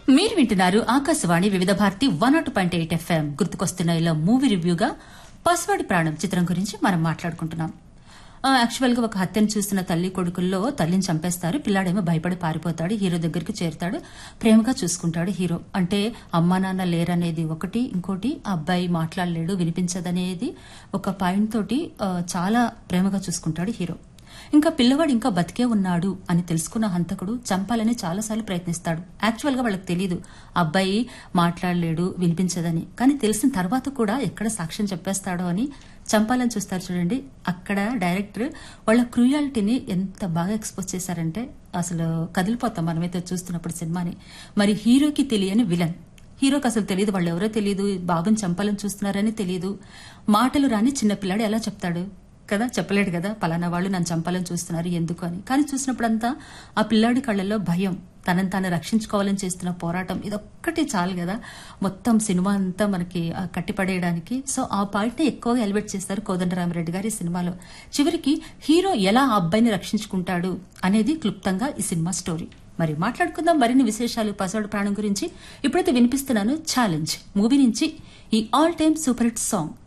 మీరు వింటున్నారు Akashvani Vividh Bharati one nought point eight FM గుర్తుకొస్తున్న ఇలా మూవీ రివ్యూగా పసివాడి ప్రాణం చిత్రం గురించి మనం మాట్లాడుకుంటున్నాం యాక్చువల్ గా ఒక హత్యను చూస్తున్న తల్లి కొడుకుల్లో తల్లిని చంపేస్తారు పిల్లాడేమో భయపడి పారిపోతాడు హీరో దగ్గరికి చేరుతాడు ప్రేమగా చూసుకుంటాడు హీరో అంటే అమ్మా నాన్న లేరనేది ఒకటి ఇంకోటి ఆ అబ్బాయి మాట్లాడలేడు వినిపించదనేది ఒక పాయింట్ తోటి ఆ, చాలా ప్రేమగా చూసుకుంటాడు హీరో ఇంకా పిల్లవాడు ఇంకా బతికే ఉన్నాడు అని తెలుసుకున్న హంతకుడు చంపాలని చాలాసార్లు ప్రయత్నిస్తాడు యాక్చువల్ గా వాళ్ళకి తెలియదు అబ్బాయి మాట్లాడలేడు వినిపించదని కానీ తెలిసిన తర్వాత కూడా ఎక్కడ సాక్ష్యం చెప్పేస్తాడో అని చంపాలని చూస్తారు చూడండి అక్కడ డైరెక్టర్ వాళ్ళ క్రూయాలిటీని ఎంత బాగా ఎక్స్పోజ్ చేశారంటే అసలు కదిలిపోతాం మనమైతే చూస్తున్నప్పుడు సినిమాని మరి హీరోకి తెలియని విలన్ హీరోకి అసలు తెలియదు వాళ్ళు ఎవరో తెలియదు బాబుని చంపాలని చూస్తున్నారని తెలియదు మాటలు రాని చిన్నపిల్లాడు ఎలా చెప్తాడు కదా చెప్పలేడు కదా పలానా వాళ్ళు నన్ను చంపాలని చూస్తున్నారు ఎందుకు అని కానీ చూసినప్పుడంతా ఆ పిల్లాడి కళ్ళల్లో భయం తనని తాను రక్షించుకోవాలని చేస్తున్న పోరాటం ఇదొక్కటి చాలు కదా మొత్తం సినిమా అంతా మనకి ఆ, కట్టిపడేయడానికి సో ఆ పాయింట్ ని ఎక్కువగా ఎలివేట్ చేస్తారు కోదండరామిరెడ్డి గారి సినిమాలో చివరికి హీరో ఎలా ఆ అబ్బాయిని రక్షించుకుంటాడు అనేది క్లుప్తంగా ఈ సినిమా స్టోరీ మరి మాట్లాడుకుందాం మరిన్ని విశేషాలు పసోడు ప్రాణం గురించి ఇప్పుడైతే వినిపిస్తున్నాను ఛాలెంజ్ మూవీ నుంచి ఈ all time super hit song